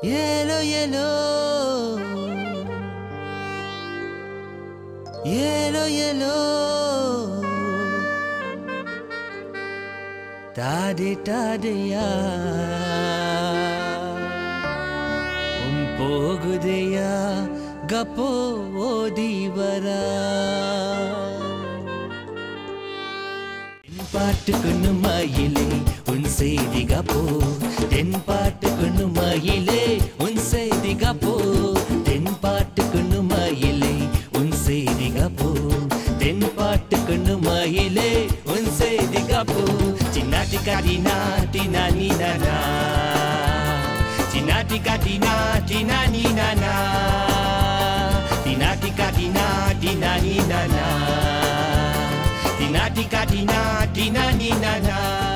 Yellow, yellow. Yellow, yellow. Tade, tadeya. உன் போகுதையா கப்போ ஓடி வரா தென் பாட்டு கொண்டு மயிலே உன் செய்தி கப்போ தென் பாட்டு கொண்டு மயிலே உன் செய்தி கப்போ தென் பாட்டு கொண்டு மயிலே உன் செய்தி கப்போ தென் பாட்டு கொண்டு மயிலே உன் செய்தி கப்போ சின்னாட்டி காடி நாட்டி நானி நானா சின்னாட்டி காட்டி நாட்டி நானி நானா Tinati katina tina ni na na Tinati katina tina ni na na